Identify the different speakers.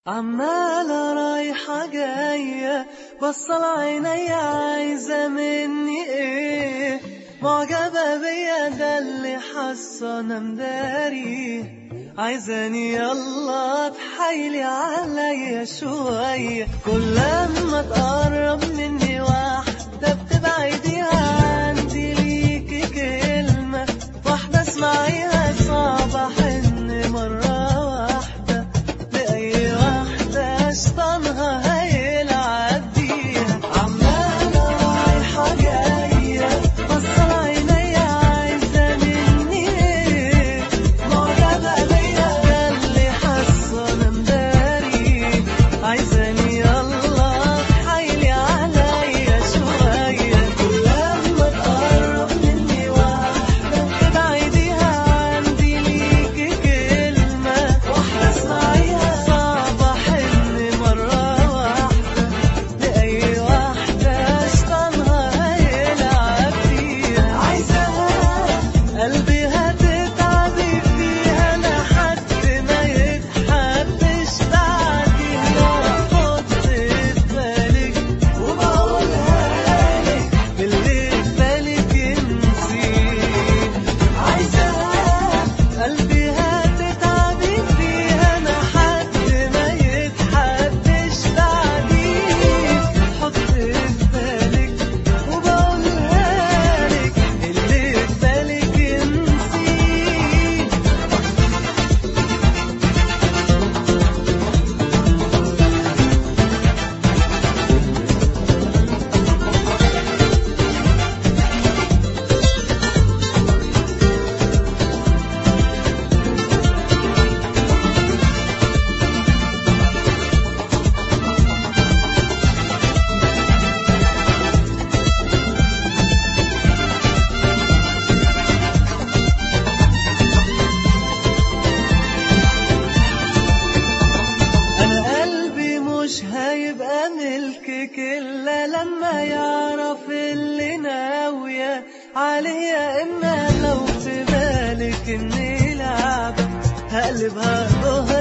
Speaker 1: عمالة رايحة جاية بصل عيني عايزة مني ايه معجبة بيا ده اللي حاسة انا مداري عايزاني يلا تحايلي عليا شوية كل لما تقرب مني واحدة بتبعديها عندي ليكي كلمة واحدة اسمعيها صعبة حن مرة واحدة لأي واحدة شطنها هيلعب بيها عمالة رايحة جاية بصل عيني عايزة مني ايه معجبة بيا ده اللي حاسة انا مداري عايزاني يلا تحايلي عليا شوية كل لما تقرب مني واحدة تبعديها عندي ليكي كلمة واحدة اسمعيها صعبة حن مرة واحدة لأي واحدة شطنها هيلعب فيها عايزاها قلبي هتتعبي فيها لحد ما يتحبش بعديها خد في بالك وبقولها لك اللي في بالك انسيه عايزاها قلبي هتتعبي فيها لحد ما يتحبش بعديك حط في بالك وبقولها لك اللي في بالك انسيه انا قلبي مش هيبقى ملكك الا لما يعرف اللي ناوية عليا اما لو في بالك اني لعبة هقلبها ظهر